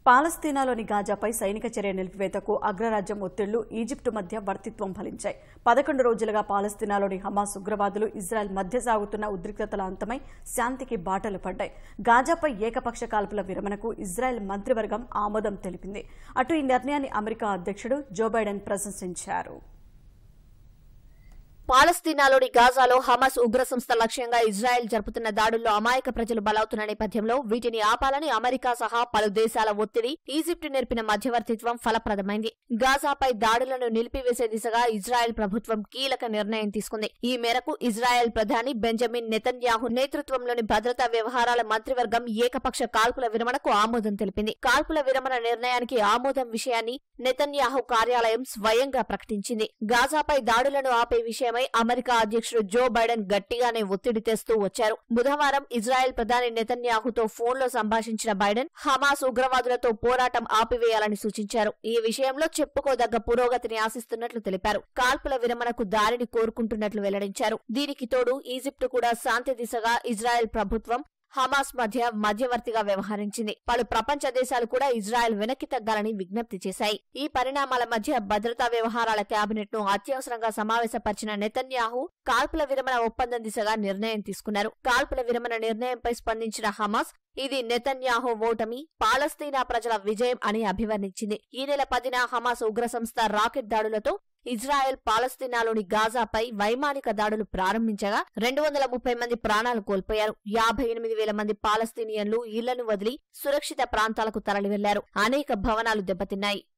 పాలస్తీనాలోని గాజాపై సైనిక చర్య నిలిపివేతకు అగ్రరాజ్యం ఒత్తిళ్లు ఈజిప్టు మధ్య వర్తిత్వం ఫలించాయి పదకొండు రోజులుగా పాలస్తీనాలోని హమాస్ ఉగ్రవాదులు ఇజ్రాయెల్ మధ్య సాగుతున్న ఉద్రిక్తతల అంతమై శాంతికి బాటలు పడ్డాయి గాజాపై ఏకపక్ష కాల్పుల విరమణకు ఇజ్రాయెల్ మంత్రివర్గం ఆమోదం తెలిపింది అటు ఈ నిర్ణయాన్ని అమెరికా అధ్యక్షుడు జో బైడెన్ ప్రశంసించారు పాలస్తీనాలోని గాజాలో హమాస్ ఉగ్ర సంస్థ లక్ష్యంగా ఇజ్రాయెల్ జరుపుతున్న దాడుల్లో అమాయక ప్రజలు బలవుతున్న నేపథ్యంలో వీటిని ఆపాలని అమెరికా సహా పలు దేశాల ఒత్తిడి ఈజిప్టు నేర్పిన మధ్యవర్తిత్వం ఫలప్రదమైంది గాజాపై దాడులను నిలిపివేసే దిశగా ఇజ్రాయెల్ ప్రభుత్వం కీలక నిర్ణయం తీసుకుంది ఈ మేరకు ఇజ్రాయెల్ ప్రధాని బెంజమిన్ నెతన్యాహు నేతృత్వంలోని భద్రతా వ్యవహారాల మంత్రివర్గం ఏకపక్ష కాల్పుల విరమణకు ఆమోదం తెలిపింది కాల్పుల విరమణ నిర్ణయానికి ఆమోదం విషయాన్ని నెతన్యాహు కార్యాలయం స్వయంగా ప్రకటించింది గాజాపై దాడులను ఆపే విషయమై అమెరికా అధ్యక్షుడు జో బైడెన్ గట్టిగానే ఒత్తిడి తెస్తూ వచ్చారు బుధవారం ఇజ్రాయెల్ ప్రధాని నెతన్యాహుతో ఫోన్లో సంభాషించిన బైడెన్ హమాస్ ఉగ్రవాదులతో పోరాటం ఆపివేయాలని సూచించారు ఈ విషయంలో చెప్పుకోదగ్గ పురోగతిని ఆశిస్తున్నట్లు తెలిపారు కాల్పుల విరమణకు దారిని కోరుకుంటున్నట్లు వెల్లడించారు దీనికి తోడు ఈజిప్టు కూడా శాంతి దిశగా ఇజ్రాయెల్ ప్రభుత్వం హమాస్ మధ్య మధ్యవర్తిగా వ్యవహరించింది పలు ప్రపంచ దేశాలు కూడా ఇజ్రాయెల్ వెనక్కి తగ్గాలని విజ్ఞప్తి చేశాయి ఈ పరిణామాల మధ్య భద్రతా వ్యవహారాల కేబినెట్ ను అత్యవసరంగా సమావేశపరిచిన నెతన్యాహు కాల్పుల విరమణ ఒప్పందం దిశగా నిర్ణయం తీసుకున్నారు కాల్పుల విరమణ నిర్ణయంపై స్పందించిన హమాస్ ఇది నెతన్యాహు ఓటమి పాలస్తీనా ప్రజల విజయం అని అభివర్ణించింది ఈ నెల పదిన హమాస్ ఉగ్ర సంస్థ రాకెట్ దాడులతో ఇజ్రాయెల్ పాలస్తీనాలోని గాజాపై వైమానిక దాడులు ప్రారంభించగా రెండు వందల ముప్పై మంది ప్రాణాలు కోల్పోయారు యాభై ఎనిమిది వేల మంది పాలస్తీనియన్లు ఇళ్లను వదిలి సురక్షిత ప్రాంతాలకు తరలి వెళ్లారు అనేక భవనాలు దెబ్బతిన్నాయి